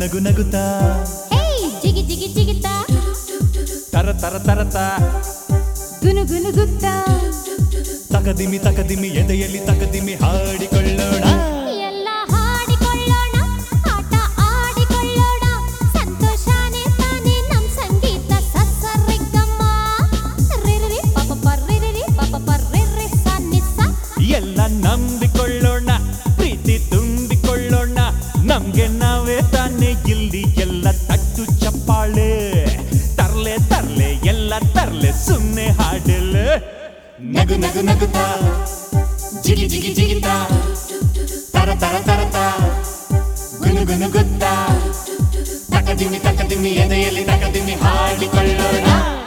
ನಗು ನಗುತ್ತಾ ಹೇ ಜಿಗಿ ಜಿಗಿ ಜಿಗಿತಾ ತರ ತರ ತರತ ಗುನು ಗುನು ಗುತ್ತಾ ತಕದಿಮಿ ತಕದಿಮಿ ಎದೆಯಲ್ಲಿ ತಕದಿಮಿ ಹಾಡಿಕೊಳ್ಳೋಣ ಎಲ್ಲ ಹಾಡಿಕೊಳ್ಳೋಣ ಆಟ ಆಡಿಕೊಳ್ಳೋಣ ಸಂತೋಷನೇ ತಾನೇ ನಮ್ ಸಂಗೀತ ಸಸರಿಗಮ್ಮ ರಿರಿ ಪಪ ಪರ್ರಿರಿ ಪಪ ಪರ್ರಿರಿ ಸನ್ನಿಸ ಎಲ್ಲ ನಂಬಿಕೊಳ್ಳೋಣ ಪ್ರೀತಿ ತುಂಬಿಕೊಳ್ಳೋಣ ನಮ್ಗೆ ನಾವೇ ತಾನೇ ಇಲ್ಲಿ ಎಲ್ಲ ತಟ್ಟು ಚಪ್ಪಾಳೆ ತರ್ಲೆ ತರ್ಲೆ ಎಲ್ಲ ತರ್ಲೆ ಸುಮ್ನೆ ಹಾಡಲೆ ನಗು ನಗು ನಗುತ್ತಾ ಜಿಗಿ ಜಿಗಿ ಜಿಗಿತಾ ತರ ತರ ತರತ ಗುನು ಗುನು ಗುತ್ತಾ ತಕದಿಮಿ ತಕದಿಮಿ ಎದೆಯಲ್ಲಿ ತಕದಿಮಿ ಹಾಡಿಕೊಳ್ಳೋಣ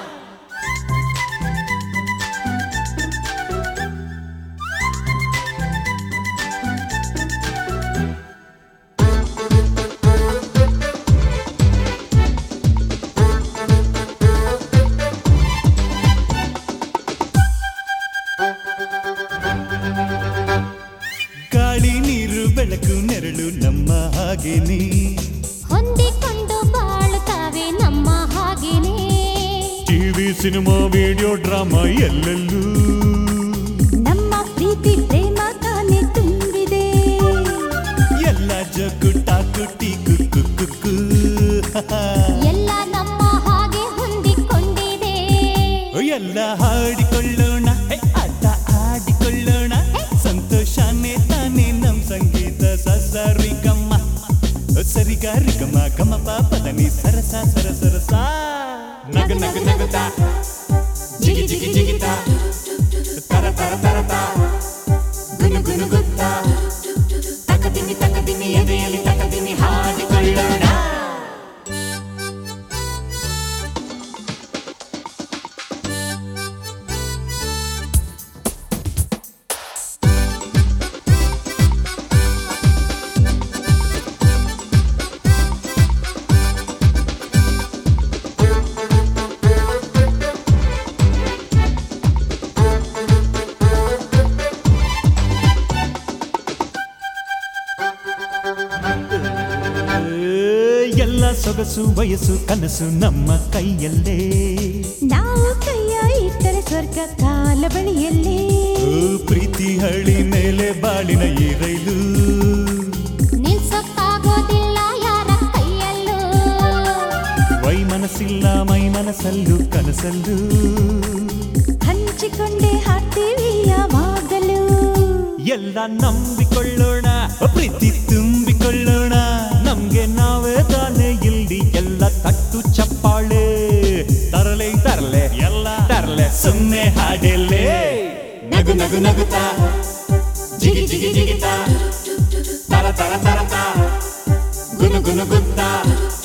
ಗಾಳಿ ನೀರು ಬೆಳಕು ನೆರಳು ನಮ್ಮ ಹಾಗೇನೆ ಹೊಂದಿಕೊಂಡು ಬಾಳುತ್ತಾವೆ ನಮ್ಮ ಹಾಗೇನೆ ಟಿವಿ ಸಿನಿಮಾ ವಿಡಿಯೋ ಡ್ರಾಮಾ ಎಲ್ಲೆಲ್ಲೂ ನಮ್ಮ ಪ್ರೀತಿ ಪ್ರೇಮ ತಾನೇ ತುಂಬಿದೆ ಎಲ್ಲ ಜಗುಟ ಕುಟಿ ಕುಕ್ಕು ಕುಕ್ಕು ಎಲ್ಲ ನಮ್ಮ ಹಾಗೆ ಹೊಂದಿಕೊಂಡಿದೆ ಎಲ್ಲ ಹಾಡಿಕೊಳ್ಳೋಣ ಹೇ, ಆಟ ಆಡಿಕೊಳ್ಳೋಣ ಸಂತೋಷನೇ ತಾನೇ ನಮ್ ಸಂಗೀತ ಸಸರಿ ಗಮ್ಮ ಸರಿಗಾರಿ ಗಮ ಗಮ ಪಾಪದನಿ ಸರಸ ಸರ ಸರಸ ನಗ ನಗ ನಗುತ್ತಾ ಜಿಗಿ ಜಿಗಿ ಜಿಗಿತಾ ತರ ತರ ತರತ ಗುನು ಗುನು ಗುತ್ತಾ ತಕದಿನಿ ತಕದಿನಿ ಎದೆಯಲ್ಲಿ ತಕದಿನಿ ಹಾಡಿಕೊಳ್ಳೋಣ ಎಲ್ಲ ಸೊಗಸು ವಯಸ್ಸು ಕನಸು ನಮ್ಮ ಕೈಯಲ್ಲೇ ನಾವು ಕೈಯ ಇಟ್ಟರೆ ಸ್ವರ್ಗ ಕಾಲ ಬಳಿಯಲ್ಲೇ ಓ, ಪ್ರೀತಿ ಹಳಿ ಮೇಲೆ ಬಾಳಿನ ಈ ರೈಲು ನಿಲ್ಸಕ್ಕಾಗೋದಿಲ್ಲ ಯಾರ ಕೈಯಲ್ಲೂ ವೈ ಮನಸ್ಸಿಲ್ಲ ಮೈ ಮನಸ್ಸಲ್ಲೂ ಕನಸಲ್ಲೂ ಹಂಚಿಕೊಂಡೇ ಹಾಡ್ತೀವಿ ಯಾವಾಗಲೂ ಎಲ್ಲ ನಂಬಿಕೊಳ್ಳೋಣ ಪ್ರೀತಿ ತುಂಬಿಕೊಳ್ಳೋಣ ನಮ್ಗೆ ನಾವೇ ತಾನೇ ಇಲ್ಲಿ ಎಲ್ಲ ತಟ್ಟು ಚಪ್ಪಾಳೆ ತರಲೆ ತರಲೆ ಎಲ್ಲ ತರಲೆ ಸುಮ್ಮನೆ ಹಾಡೆಲೆ ನಗು ನಗು ನಗುತ್ತಾ ಜಿಗಿ ಜಿಗಿ ಜಿಗಿತಾ ತರ ತರ ತರತ ಗುನು ಗುನು ಗುತ್ತಾ